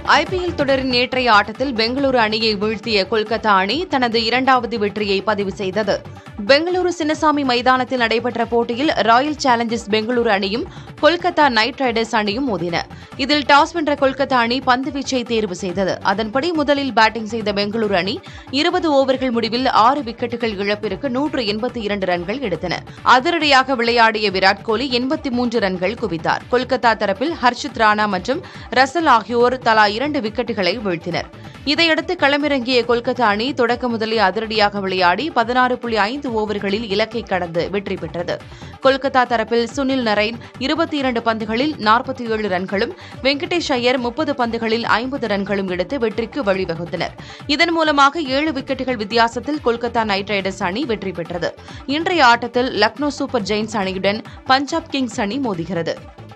IPL தொடரின் நேற்றைய ஆட்டத்தில் பெங்களூரு அணியை வீழ்த்திய கொல்கத்தா அணி தனது இரண்டாவது வெற்றியை பதிவு செய்தது பெங்களூரு சின்னசாமி மைதானத்தில் நடைபெற்ற போட்டியில் ராயல் சேலஞ்சர்ஸ் பெங்களூரு அணியும் கொல்கத்தா நைட் ரைடர்ஸ் அணியும் மோதின இதில் டாஸ் வென்ற கொல்கத்தா அணி பந்துவீச்சை தேர்வு செய்தது அதன்படி முதலில் பேட்டிங் செய்த பெங்களூரு அணி இருபது ஓவர்கள் முடிவில் ஆறு விக்கெட்டுகள் இழப்பிற்கு நூற்று எண்பத்தி இரண்டு ரன்கள் எடுத்தன அதிரடியாக விளையாடிய விராட் கோலி எண்பத்தி மூன்று ரன்கள் குவித்தார் கொல்கத்தா தரப்பில் ஹர்ஷித் ராணா மற்றும் ரசல் ஆகியோர் தலா இரண்டு விக்கெட்டுகளை வீழ்த்தினர் இதையடுத்து களமிறங்கிய கொல்கத்தா அணி தொடக்க முதலே அதிரடியாக விளையாடி பதினாறு புள்ளி ஐந்து ஓவர்களில் இலக்கை கடந்து வெற்றி பெற்றது கொல்கத்தா தரப்பில் சுனில் நரைன் இருபத்தி இரண்டு பந்துகளில் நாற்பத்தி ஏழு ரன்களும் வெங்கடேஷ் ஐயர் முப்பது பந்துகளில் ஐம்பது ரன்களும் எடுத்து வெற்றிக்கு வழிவகுத்தனர் இதன் மூலமாக ஏழு விக்கெட்டுகள் வித்தியாசத்தில் கொல்கத்தா நைட் ரைடர்ஸ் அணி வெற்றி பெற்றது இன்றைய ஆட்டத்தில் லக்னோ சூப்பர் ஜெயின்ஸ் அணியுடன் பஞ்சாப் கிங்ஸ் அணி மோதுகிறது